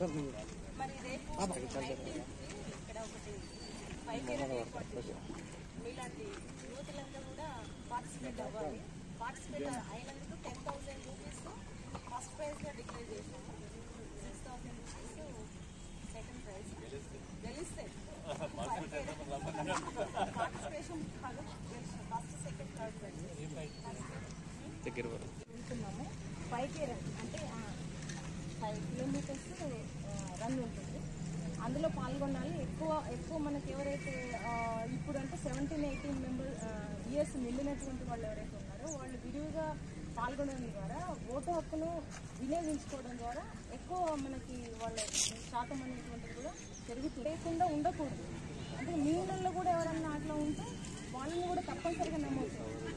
మరి రేపు 19th కి ఇక్కడ ఒకటి ఫైవ్ మీలాంటి యువతులంతా కూడా పార్టిసిపేట్ అవ్వాలి పార్టిసిపేట్ అయినందుకు ten thousand rupees first prize గా డిక్లేర్ చేసాము six thousand rupees second prize గెలిస్తే పార్టిసిపేషన్ కాదు ఫస్ట్ సెకండ్ థర్డ్ ప్రైజ్ వెళ్తున్నాము ఫైవ్ కే రన్ అంటే ఫైవ్ కిలోమీటర్స్ రన్ ఉంటుంది అందులో పాల్గొనాలి ఎక్కువ ఎక్కువ మనకి ఎవరైతే ఆ, ఇప్పుడు అంటే సెవెంటీన్ ఎయిటీన్ మెంబర్ ఇయర్స్ నిండినటువంటి వాళ్ళు ఎవరైతే ఉన్నారో వాళ్ళు విరివిగా పాల్గొనడం ద్వారా ఓటు హక్కును వినియోగించుకోవడం ద్వారా ఎక్కువ మనకి వాళ్ళ శాతం అనేటువంటిది కూడా పెరుగుతుంది లేకుండా ఉండకూడదు అంటే మీ ఊళ్ళో కూడా ఎవరన్నా అట్లా ఉంటే వాళ్ళని కూడా తప్పనిసరిగా నమోదు చేయాలి.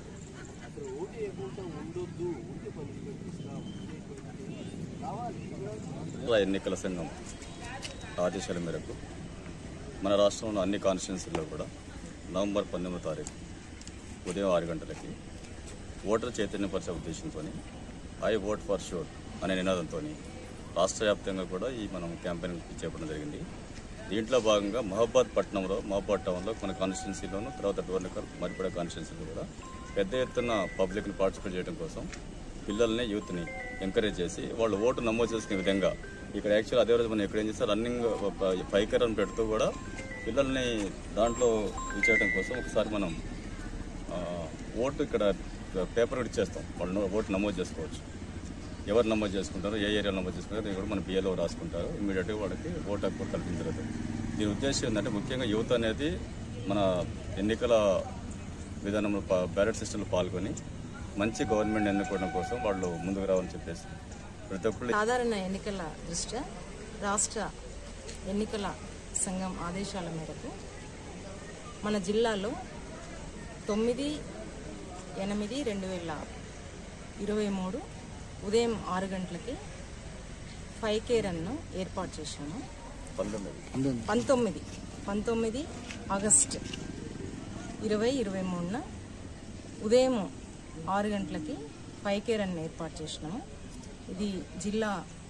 రాష్ట్ర ఎన్నికల సంఘం ఆదేశాల మేరకు మన రాష్ట్రంలో అన్ని కాన్స్టిట్యున్సీల్లో కూడా నవంబర్ పంతొమ్మిదో తారీఖు ఉదయం ఆరు గంటలకి ఓటర్ చైతన్యపరిచే ఉద్దేశంతో ఐ ఓట్ ఫర్ షూర్ అనే నినాదంతో రాష్ట్ర వ్యాప్తంగా కూడా ఈ మనం క్యాంపెయిన్ చేపట్టడం జరిగింది దీంట్లో భాగంగా మహబాద్ పట్టణంలో మహబాద్ టౌన్లో మన కాన్స్టిట్యున్సీలోను తర్వాత డోర్నకర్ మరిపడ కాన్స్టిట్యున్సీలో కూడా పెద్ద ఎత్తున పబ్లిక్ని పార్టిసిపేట్ చేయడం కోసం పిల్లల్ని యూత్ని ఎంకరేజ్ చేసి వాళ్ళు ఓటు నమోదు చేసుకునే విధంగా ఇక్కడ యాక్చువల్ అదే రోజు మనం ఎక్కడ ఏం చేస్తే రన్నింగ్ ఫైవ్ రన్ పెడుతూ కూడా పిల్లల్ని దాంట్లో ఇచ్చేయడం కోసం ఒకసారి మనం ఆ, ఓటు ఇక్కడ పేపర్ కూడా ఇచ్చేస్తాం వాళ్ళు ఓటు నమోదు చేసుకోవచ్చు ఎవరు నమోదు చేసుకుంటారో ఏ ఏరియాలో నమోదు చేసుకుంటారో ఇది కూడా మన బిఏలో రాసుకుంటారు ఇమీడియట్గా వాళ్ళకి ఓటు హక్కు కల్పించలేదు దీని ఉద్దేశం ఏంటంటే ముఖ్యంగా యువత అనేది మన ఎన్నికల విధానంలో బ్యాలెట్ సిస్టంలో పాల్గొని మంచి గవర్నమెంట్ ఎన్నుకోవడం కోసం వాళ్ళు ముందుకు రావాలని చెప్పేసి ప్రతి ఒక్కళ్ళు సాధారణ ఎన్నికల దృష్ట్యా రాష్ట్ర ఎన్నికల సంఘం ఆదేశాల మేరకు మన జిల్లాలో తొమ్మిది ఎనిమిది రెండు వేల ఇరవై మూడు ఉదయం ఆరు గంటలకి ఫైవ్ కే రన్ను ఏర్పాటు చేశాము పంతొమ్మిది పంతొమ్మిది పంతొమ్మిది ఆగస్ట్ ఇరవై ఇరవై మూడున ఉదయం ఆరు గంటలకి ఫైవ్ కే రన్ ఏర్పాటు చేసినాము ఇది జిల్లా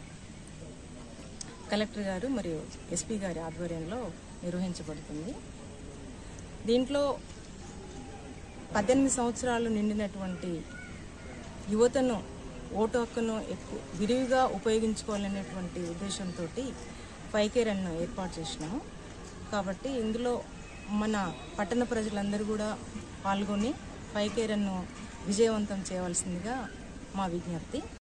కలెక్టర్ గారు మరియు ఎస్పీ గారి ఆధ్వర్యంలో నిర్వహించబడుతుంది దీంట్లో పద్దెనిమిది సంవత్సరాలు నిండినటువంటి యువతను ఓటు హక్కును ఎక్కువ విరివిగా ఉపయోగించుకోవాలనేటువంటి ఉద్దేశంతో ఫైవ్ రన్ను ఏర్పాటు చేసినాము కాబట్టి ఇందులో మన పట్టణ ప్రజలందరూ కూడా పాల్గొని ఫైవ్ రన్ను విజయవంతం చేయవలసిందిగా మా విజ్ఞప్తి